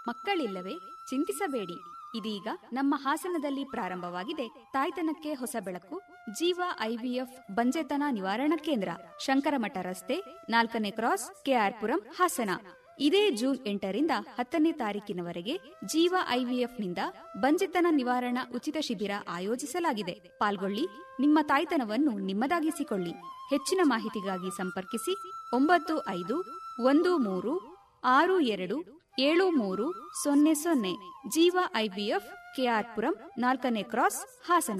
ಮಕ್ಕಳಿಲ್ಲವೇ ಚಿಂತಿಸಬೇಡಿ ಇದೀಗ ನಮ್ಮ ಹಾಸನದಲ್ಲಿ ಪ್ರಾರಂಭವಾಗಿದೆ ತಾಯ್ತನಕ್ಕೆ ಹೊಸ ಬೆಳಕು ಜೀವ ಐವಿಎಫ್ ಬಂಜೆತನ ನಿವಾರಣಾ ಕೇಂದ್ರ ಶಂಕರಮಠ ರಸ್ತೆ ನಾಲ್ಕನೇ ಕ್ರಾಸ್ ಕೆಆರ್ಪುರಂ ಹಾಸನ ಇದೇ ಜೂನ್ ಎಂಟರಿಂದ ಹತ್ತನೇ ತಾರೀಕಿನವರೆಗೆ ಜೀವ ಐವಿಎಫ್ನಿಂದ ಬಂಜೆತನ ನಿವಾರಣಾ ಉಚಿತ ಶಿಬಿರ ಆಯೋಜಿಸಲಾಗಿದೆ ಪಾಲ್ಗೊಳ್ಳಿ ನಿಮ್ಮ ತಾಯ್ತನವನ್ನು ನಿಮ್ಮದಾಗಿಸಿಕೊಳ್ಳಿ ಹೆಚ್ಚಿನ ಮಾಹಿತಿಗಾಗಿ ಸಂಪರ್ಕಿಸಿ ಒಂಬತ್ತು ಐದು ಒಂದು ಮೂರು ಆರು ಎರಡು ಏಳು ಮೂರು ಸೊನ್ನೆ ಸೊನ್ನೆ ಜೀವ ಐಬಿಎಫ್ ಕೆಆರ್ಪುರಂ ನಾಲ್ಕನೇ ಕ್ರಾಸ್ ಹಾಸನ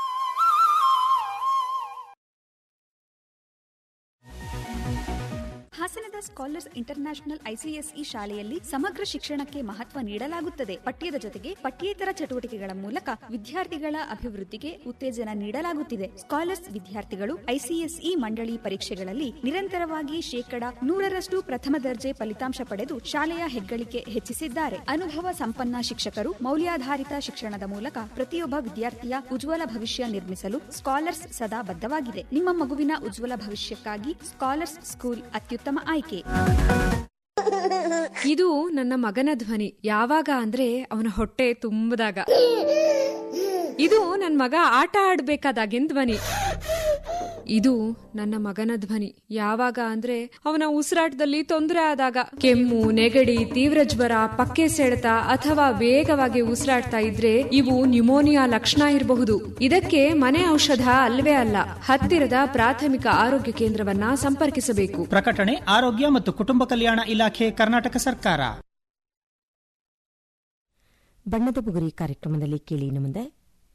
ಹಾಸನದ ಸ್ಕಾಲರ್ಸ್ ಇಂಟರ್ನ್ಯಾಷನಲ್ ಐಸಿಎಸ್ಇ ಶಾಲೆಯಲ್ಲಿ ಸಮಗ್ರ ಶಿಕ್ಷಣಕ್ಕೆ ಮಹತ್ವ ನೀಡಲಾಗುತ್ತದೆ ಪಠ್ಯದ ಜೊತೆಗೆ ಪಠ್ಯೇತರ ಚಟುವಟಿಕೆಗಳ ಮೂಲಕ ವಿದ್ಯಾರ್ಥಿಗಳ ಅಭಿವೃದ್ಧಿಗೆ ಉತ್ತೇಜನ ನೀಡಲಾಗುತ್ತಿದೆ ಸ್ಕಾಲರ್ಸ್ ವಿದ್ಯಾರ್ಥಿಗಳು ಐಸಿಎಸ್ಇ ಮಂಡಳಿ ಪರೀಕ್ಷೆಗಳಲ್ಲಿ ನಿರಂತರವಾಗಿ ಶೇಕಡ ನೂರರಷ್ಟು ಪ್ರಥಮ ದರ್ಜೆ ಫಲಿತಾಂಶ ಪಡೆದು ಶಾಲೆಯ ಹೆಗ್ಗಳಿಕೆ ಹೆಚ್ಚಿಸಿದ್ದಾರೆ ಅನುಭವ ಸಂಪನ್ನ ಶಿಕ್ಷಕರು ಮೌಲ್ಯಾಧಾರಿತ ಶಿಕ್ಷಣದ ಮೂಲಕ ಪ್ರತಿಯೊಬ್ಬ ವಿದ್ಯಾರ್ಥಿಯ ಉಜ್ವಲ ಭವಿಷ್ಯ ನಿರ್ಮಿಸಲು ಸ್ಕಾಲರ್ಸ್ ಸದಾ ಬದ್ಧವಾಗಿದೆ ನಿಮ್ಮ ಮಗುವಿನ ಉಜ್ವಲ ಭವಿಷ್ಯಕ್ಕಾಗಿ ಸ್ಕಾಲರ್ಸ್ ಸ್ಕೂಲ್ ಅತ್ಯುತ್ತಮ ಆಯ್ಕೆ ಇದು ನನ್ನ ಮಗನ ಧ್ವನಿ ಯಾವಾಗ ಅಂದ್ರೆ ಅವನ ಹೊಟ್ಟೆ ತುಂಬದಾಗ ಇದು ನನ್ನ ಮಗ ಆಟ ಆಡ್ಬೇಕಾದಾಗಿನ ಧ್ವನಿ ಇದು ನನ್ನ ಮಗನ ಧ್ವನಿ ಯಾವಾಗ ಅಂದ್ರೆ ಅವನ ಉಸಿರಾಟದಲ್ಲಿ ತೊಂದರೆ ಆದಾಗ ಕೆಮ್ಮು ನೆಗಡಿ ತೀವ್ರ ಜ್ವರ ಪಕ್ಕೆ ಸೆಳೆತ ಅಥವಾ ವೇಗವಾಗಿ ಉಸಿರಾಡ್ತಾ ಇದ್ರೆ ಇವು ನ್ಯುಮೋನಿಯಾ ಲಕ್ಷಣ ಇರಬಹುದು ಇದಕ್ಕೆ ಮನೆ ಔಷಧ ಅಲ್ವೇ ಅಲ್ಲ ಹತ್ತಿರದ ಪ್ರಾಥಮಿಕ ಆರೋಗ್ಯ ಕೇಂದ್ರವನ್ನ ಸಂಪರ್ಕಿಸಬೇಕು ಪ್ರಕಟಣೆ ಆರೋಗ್ಯ ಮತ್ತು ಕುಟುಂಬ ಕಲ್ಯಾಣ ಇಲಾಖೆ ಕರ್ನಾಟಕ ಸರ್ಕಾರ ಬಣ್ಣದ ಬುಗುರಿ ಕಾರ್ಯಕ್ರಮದಲ್ಲಿ ಕೇಳಿ ಇನ್ನು ಮುಂದೆ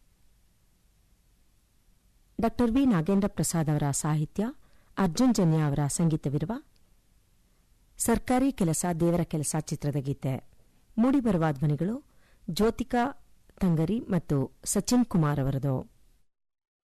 ಡಾಕ್ಟರ್ ವಿ ನಾಗೇಂದ್ರ ಪ್ರಸಾದ್ ಅವರ ಸಾಹಿತ್ಯ ಅರ್ಜುನ್ ಜನ್ಯ ಅವರ ಸಂಗೀತವಿರುವ ಸರ್ಕಾರಿ ಕೆಲಸ ದೇವರ ಕೆಲಸ ಚಿತ್ರದ ಗೀತೆ ಮೂಡಿಬರುವ ಧ್ವನಿಗಳು ಜ್ಯೋತಿಕಾ ತಂಗರಿ ಮತ್ತು ಸಚಿನ್ ಕುಮಾರ್ ಅವರದು